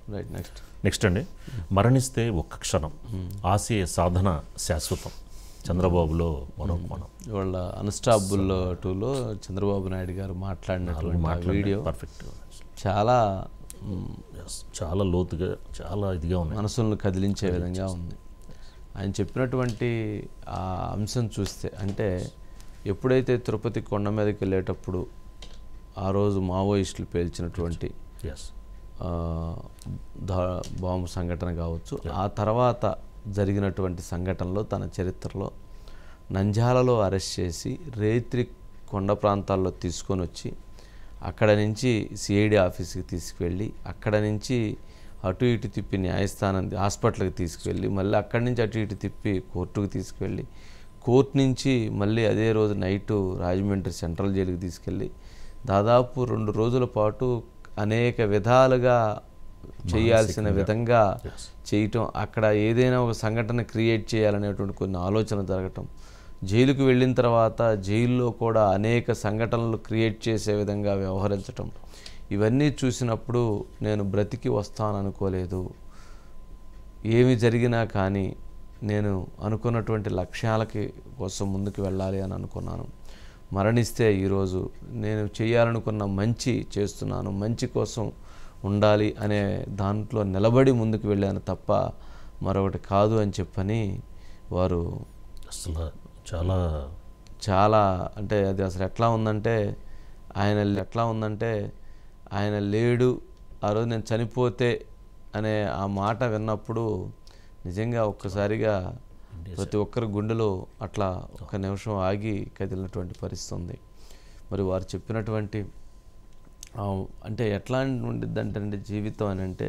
Right next next అండి మరణిస్తే ఒక్క క్షణం ఆశయ సాధన శాశ్వతం చంద్రబాబులో మరో కోణం ఇవాళ అన్స్టాపుల్ టూలో చంద్రబాబు నాయుడు గారు మాట్లాడినటువంటి ఆ వీడియో పర్ఫెక్ట్ చాలా మ్, చాలా లోతుగా చాలా ఇదిగా ఉన్నాయి మనసులను కదిలించే విధంగా ఉంది ఆయన చెప్పినటువంటి ఆ అంశం చూస్తే అంటే ఎప్పుడైతే తిరుపతి కొండ మీదకి వెళ్ళేటప్పుడు ఆ రోజు మావోయిస్టులు పేల్చినటువంటి ఎస్ ఆ, దా- బాంబు సంఘటన కావచ్చు ఆ తర్వాత జరిగినటువంటి సంఘటనలో తన చరిత్రలో నంజాలలో అరెస్ట్ చేసి రేత్రి కొండ ప్రాంతాల్లో తీసుకొని వచ్చి అక్కడ నుంచి సిఐడి ఆఫీస్కి తీసుకువెళ్ళి అక్కడ నుంచి అటు ఇటు తిప్పి న్యాయస్థానం హాస్పిటల్కి తీసుకువెళ్ళి మళ్ళీ అక్కడి నుంచి అటు ఇటు తిప్పి కోర్టుకు తీసుకువెళ్ళి కోర్టు నుంచి మళ్ళీ అదే రోజు నైటు రాజమండ్రి సెంట్రల్ జైలుకి తీసుకెళ్ళి దాదాపు రెండు రోజుల పాటు అనేక విధాలుగా చేయాల్సిన విధంగా చేయటం అక్కడ ఏదైనా ఒక సంఘటన క్రియేట్ చేయాలనేటువంటి కొన్ని ఆలోచన జరగటం జైలుకు వెళ్ళిన తర్వాత జైల్లో కూడా అనేక సంఘటనలు క్రియేట్ చేసే విధంగా వ్యవహరించటం ఇవన్నీ చూసినప్పుడు నేను బ్రతికి వస్తాను అనుకోలేదు ఏమి జరిగినా కానీ నేను అనుకున్నటువంటి లక్ష్యాలకి కోసం ముందుకు వెళ్ళాలి అని అనుకున్నాను మరణిస్తే ఈరోజు నేను చేయాలనుకున్న మంచి చేస్తున్నాను మంచి కోసం ఉండాలి అనే దాంట్లో నిలబడి ముందుకు వెళ్ళాను తప్ప మరొకటి కాదు అని చెప్పని వారు అసలు చాలా చాలా అంటే అది అసలు ఎట్లా ఉందంటే ఆయన ఎట్లా ఉందంటే ఆయన లేడు ఆ రోజు నేను చనిపోతే అనే ఆ మాట విన్నప్పుడు నిజంగా ఒక్కసారిగా ప్రతి ఒక్కరి గుండెలో అట్లా ఒక నిమిషం ఆగి కదిలినటువంటి పరిస్థితి ఉంది మరి వారు చెప్పినటువంటి ఆ, అంటే ఎట్లా ఉండిద్దంటే అంటే జీవితం అని అంటే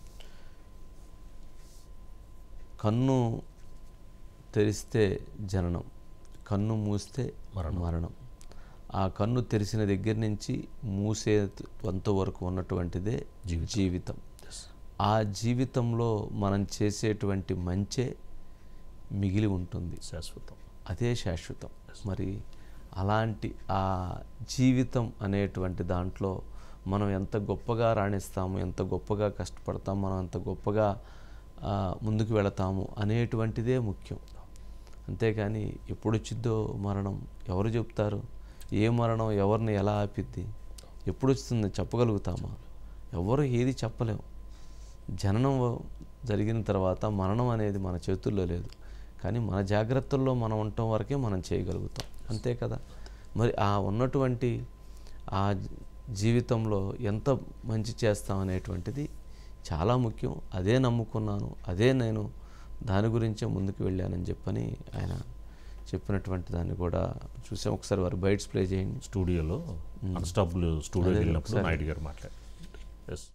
కన్ను తెరిస్తే జననం కన్ను మూస్తే మరణం మరణం ఆ కన్ను తెరిచిన దగ్గర నుంచి మూసే వంత వరకు ఉన్నటువంటిదే జీవితం ఆ జీవితంలో మనం చేసేటువంటి మంచే మిగిలి ఉంటుంది శాశ్వతం అదే శాశ్వతం మరి అలాంటి ఆ జీవితం అనేటువంటి దాంట్లో మనం ఎంత గొప్పగా రాణిస్తాము ఎంత గొప్పగా కష్టపడతాము మనం ఎంత గొప్పగా ఆ, ముందుకు వెళతాము అనేటువంటిదే ముఖ్యం అంతేకాని ఎప్పుడు వచ్చిద్దో మరణం ఎవరు చెప్తారు ఏ మరణం ఎవరిని ఎలా ఆపిద్ది ఎప్పుడు వస్తుంది చెప్పగలుగుతామా ఎవరు ఏది చెప్పలేము జననం జరిగిన తర్వాత మరణం అనేది మన చేతుల్లో లేదు కానీ మన జాగ్రత్తల్లో మనం ఉండటం వరకే మనం చేయగలుగుతాం అంతే కదా మరి ఆ ఉన్నటువంటి ఆ జీవితంలో ఎంత మంచి చేస్తాం అనేటువంటిది చాలా ముఖ్యం అదే నమ్ముకున్నాను అదే నేను దాని గురించే ముందుకు వెళ్ళానని చెప్పని ఆయన చెప్పినటువంటి దాన్ని కూడా చూసాం ఒకసారి వారు బైట్స్ ప్లే చేయండి స్టూడియోలో అన్స్టాపుల్ స్టూడియోకి వెళ్ళినప్పుడు నాయుడు గారు మాట్లాడారు ఎస్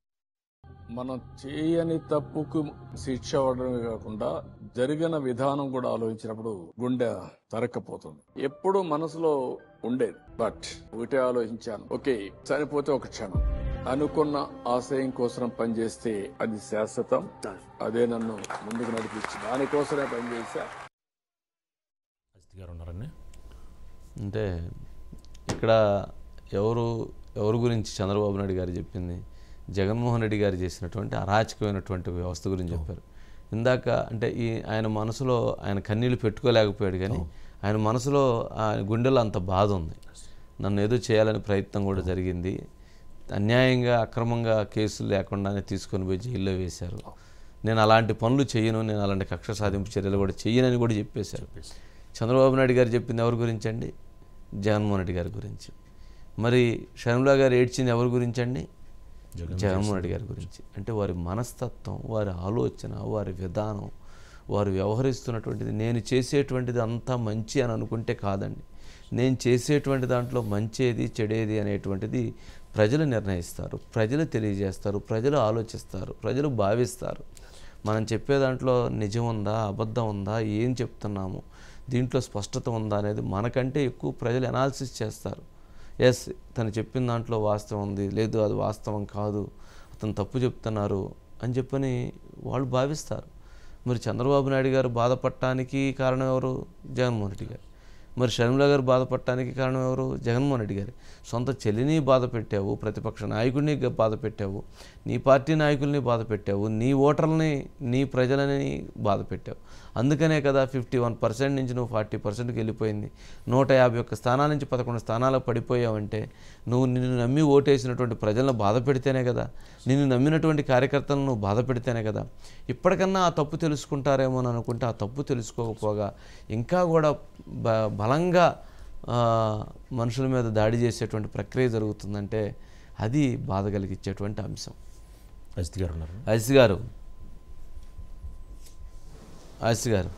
మనం చేయని తప్పుకు శిక్ష అవ్వడమే కాకుండా జరిగిన విధానం కూడా ఆలోచించినప్పుడు గుండె తరక్కపోతుంది ఎప్పుడు మనసులో ఉండేది బట్ ఒకటే ఆలోచించాను ఓకే చనిపోతే ఒక క్షణం అనుకున్న ఆశయం కోసం పనిచేస్తే అది శాశ్వతం అదే నన్ను ముందుకు నడిపించి దానికోసమే పనిచేశా అజిత్ గారు ఉన్నారండి అంటే ఇక్కడ ఎవరు ఎవరి గురించి చంద్రబాబు నాయుడు గారు చెప్పింది జగన్మోహన్ రెడ్డి గారు చేసినటువంటి అరాచకమైనటువంటి వ్యవస్థ గురించి చెప్పారు ఇందాక అంటే ఈ ఆయన మనసులో ఆయన కన్నీళ్లు పెట్టుకోలేకపోయాడు కానీ ఆయన మనసులో ఆయన గుండెలో అంత బాధ ఉంది నన్ను ఏదో చేయాలని ప్రయత్నం కూడా జరిగింది అన్యాయంగా అక్రమంగా కేసులు లేకుండానే తీసుకొని పోయి జైల్లో వేశారు నేను అలాంటి పనులు చేయను నేను అలాంటి కక్ష సాధింపు చర్యలు కూడా చేయనని కూడా చెప్పేశారు చంద్రబాబు నాయుడు గారు చెప్పింది ఎవరి గురించి అండి జగన్మోహన్ రెడ్డి గారి గురించి మరి షర్మిలా గారు ఏడ్చింది ఎవరి గురించి అండి జగన్మోహన్ రెడ్డి గారి గురించి అంటే వారి మనస్తత్వం వారి ఆలోచన వారి విధానం వారు వ్యవహరిస్తున్నటువంటిది నేను చేసేటువంటిది అంతా మంచి అని అనుకుంటే కాదండి నేను చేసేటువంటి దాంట్లో మంచేది చెడేది అనేటువంటిది ప్రజలు నిర్ణయిస్తారు ప్రజలు తెలియజేస్తారు ప్రజలు ఆలోచిస్తారు ప్రజలు భావిస్తారు మనం చెప్పే దాంట్లో నిజం ఉందా అబద్ధం ఉందా ఏం చెప్తున్నాము దీంట్లో స్పష్టత ఉందా అనేది మనకంటే ఎక్కువ ప్రజలు అనాలిసిస్ చేస్తారు ఎస్ తను చెప్పిన దాంట్లో వాస్తవం ఉంది లేదు అది వాస్తవం కాదు అతను తప్పు చెప్తున్నారు అని చెప్పని వాళ్ళు భావిస్తారు మరి చంద్రబాబు నాయుడు గారు బాధపడటానికి కారణం ఎవరు జగన్మోహన్ రెడ్డి గారు మరి షర్మిల గారు బాధపడటానికి కారణం ఎవరు జగన్మోహన్ రెడ్డి గారు సొంత చెల్లిని బాధ పెట్టావు ప్రతిపక్ష నాయకుడిని గ- బాధ పెట్టావు నీ పార్టీ నాయకుల్ని బాధ పెట్టావు నీ ఓటర్లని నీ ప్రజలని బాధ పెట్టావు అందుకనే కదా ఫిఫ్టీ వన్ పర్సెంట్ నుంచి నువ్వు ఫార్టీ పర్సెంట్కి వెళ్ళిపోయింది నూట యాభై ఒక్క స్థానాల నుంచి పదకొండు స్థానాలకు పడిపోయావంటే నువ్వు నిన్ను నమ్మి ఓటేసినటువంటి ప్రజలను బాధ పెడితేనే కదా నిన్ను నమ్మినటువంటి కార్యకర్తలను నువ్వు బాధ పెడితేనే కదా ఇప్పటికన్నా ఆ తప్పు తెలుసుకుంటారేమో అని అనుకుంటే ఆ తప్పు తెలుసుకోకపోగా ఇంకా కూడా బ బలంగా ఆ, మనుషుల మీద దాడి చేసేటువంటి ప్రక్రియ జరుగుతుందంటే అది బాధ కలిగించేటువంటి అంశం అజిత్ గారు ఉన్నారు అజిత్ గారు అజిత్ గారు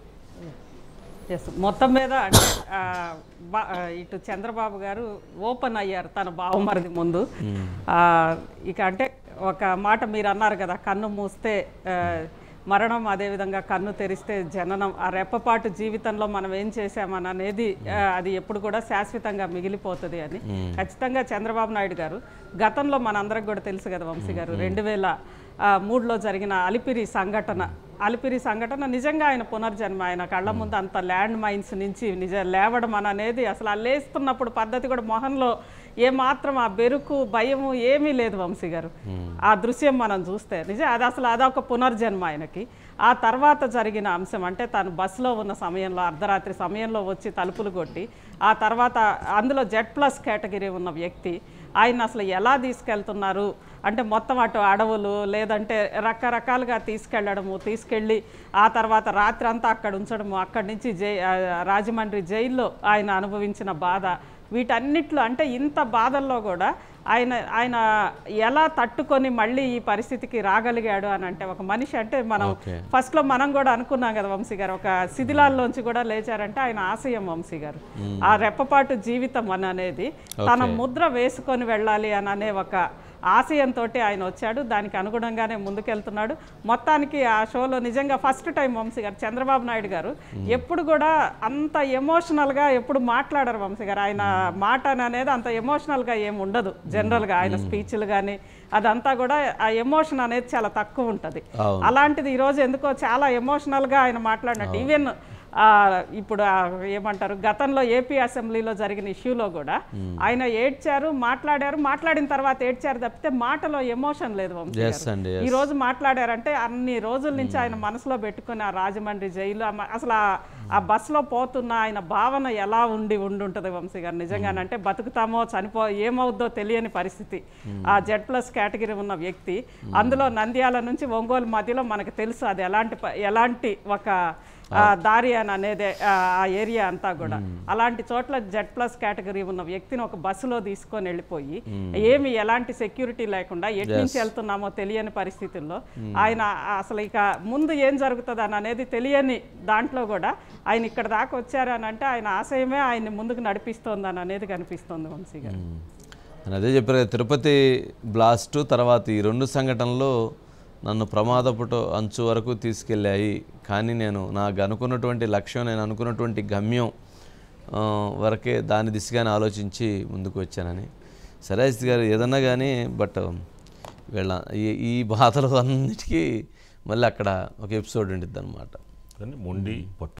ఎస్ మొత్తం మీద అంటే ఆ, బా- ఆ, ఇటు చంద్రబాబు గారు ఓపెన్ అయ్యారు తన బావమరిది ముందు ఆ, ఇక అంటే ఒక మాట మీరు అన్నారు కదా కన్ను మూస్తే ఆ, మరణం అదేవిధంగా కన్ను తెరిస్తే జననం ఆ రెప్పపాటు జీవితంలో మనం ఏం చేశామని అనేది ఆ, అది ఎప్పుడు కూడా శాశ్వతంగా మిగిలిపోతుంది అని ఖచ్చితంగా చంద్రబాబు నాయుడు గారు గతంలో మనందరికి కూడా తెలుసు కదా వంశీ గారు రెండు వేల ఆ, మూడులో జరిగిన అలిపిరి సంఘటన అలిపిరి సంఘటన నిజంగా ఆయన పునర్జన్మ ఆయన కళ్ళ ముందు అంత ల్యాండ్ మైన్స్ నుంచి నిజ లేవడం అని అనేది అసలు ఆ లేస్తున్నప్పుడు పద్ధతి కూడా మొహంలో ఏమాత్రం ఆ బెరుకు భయము ఏమీ లేదు వంశీ గారు ఆ దృశ్యం మనం చూస్తే నిజం అది అసలు అదొక పునర్జన్మ ఆయనకి ఆ తర్వాత జరిగిన అంశం అంటే తను బస్సులో ఉన్న సమయంలో అర్ధరాత్రి సమయంలో వచ్చి తలుపులు కొట్టి ఆ తర్వాత అందులో జెడ్ ప్లస్ కేటగిరీ ఉన్న వ్యక్తి ఆయన అసలు ఎలా తీసుకెళ్తున్నారు అంటే మొత్తం అటు అడవులు లేదంటే రకరకాలుగా తీసుకెళ్ళడము తీసుకెళ్ళి ఆ తర్వాత రాత్రి అంతా అక్కడ ఉంచడము అక్కడి నుంచి జై ఆ, రాజమండ్రి జైల్లో ఆయన అనుభవించిన బాధ వీటన్నిట్లో అంటే ఇంత బాధల్లో కూడా ఆయన ఆయన ఎలా తట్టుకొని మళ్ళీ ఈ పరిస్థితికి రాగలిగాడు అని అంటే ఒక మనిషి అంటే మనం Okay. ఫస్ట్ లో మనం కూడా అనుకున్నాం కదా వంశీ గారు ఒక శిథిలాల్లోంచి కూడా లేచారంటే ఆయన ఆశయం వంశీ గారు ఆ రెప్పపాటు జీవితం అని అనేది తన ముద్ర వేసుకొని వెళ్ళాలి అని అనే ఒక ఆశయంతో ఆయన వచ్చాడు దానికి అనుగుణంగానే ముందుకెళ్తున్నాడు మొత్తానికి ఆ షోలో నిజంగా ఫస్ట్ టైం వంశీ గారు చంద్రబాబు నాయుడు గారు ఎప్పుడు కూడా అంత ఎమోషనల్గా ఎప్పుడు మాట్లాడరు వంశీ గారు ఆయన మాట అనేది అంత ఎమోషనల్గా ఏమి ఉండదు జనరల్గా ఆయన స్పీచ్లు కానీ అదంతా కూడా ఆ ఎమోషన్ అనేది చాలా తక్కువ ఉంటుంది అవును. అలాంటిది ఈరోజు ఎందుకో చాలా ఎమోషనల్గా ఆయన మాట్లాడినట్టు ఈవెన్ ఆ, ఇప్పుడు ఆ ఏమంటారు గతంలో ఏపీ అసెంబ్లీలో జరిగిన ఇష్యూలో కూడా ఆయన ఏడ్చారు మాట్లాడారు మాట్లాడిన తర్వాత ఏడ్చారు తప్పితే మాటలో ఎమోషన్ లేదు వంశీ Yes గారు. అండి, ఈ రోజు మాట్లాడారంటే అన్ని రోజుల నుంచి ఆయన మనసులో పెట్టుకుని ఆ రాజమండ్రి జైలు ఆ మ- అసలు ఆ- ఆ బస్సులో పోతున్న ఆయన భావన ఎలా ఉండి ఉండి ఉంటుంది వంశీ గారు నిజంగానంటే బతుకుతామో చనిపో ఏమవుద్దో తెలియని పరిస్థితి ఆ జెడ్ ప్లస్ కేటగిరీ ఉన్న వ్యక్తి అందులో నంద్యాల నుంచి ఒంగోలు మధ్యలో మనకు తెలుసు అది ఎలాంటి ప- ఎలాంటి ఒక ఆ, దారి అని అనేది ఆ ఆ ఏరియా అంతా కూడా అలాంటి చోట్ల జెడ్ ప్లస్ కేటగిరీ ఉన్న వ్యక్తిని ఒక బస్సులో తీసుకొని వెళ్ళిపోయి ఏమి ఎలాంటి సెక్యూరిటీ లేకుండా ఎటు నుంచి వెళ్తున్నామో తెలియని పరిస్థితుల్లో ఆయన అసలు ఇక ముందు ఏం జరుగుతుంది అని అనేది తెలియని దాంట్లో కూడా ఆయన ఇక్కడ దాకా వచ్చారని అంటే ఆయన ఆశయమే ఆయన్ని ముందుకు నడిపిస్తోంది అని అనేది కనిపిస్తోంది వంశీ గారు నేను అదే చెప్పారు కదా తిరుపతి బ్లాస్ట్ తర్వాత ఈ రెండు సంఘటనలు నన్ను ప్రమాదపుట అంచు వరకు తీసుకెళ్ళాయి కానీ నేను నాకు అనుకున్నటువంటి లక్ష్యం నేను అనుకున్నటువంటి గమ్యం ఆ, వరకే దాని దిశగానే ఆలోచించి ముందుకు వచ్చానని సరే అజిత్ గారు ఏదన్నా కానీ బట్ వీళ్ళ ఈ ఈ బాధలు అన్నిటికీ మళ్ళీ అక్కడ ఒక ఎపిసోడ్ ఉండిద్ది అనమాట కానీ మొండి పట్టు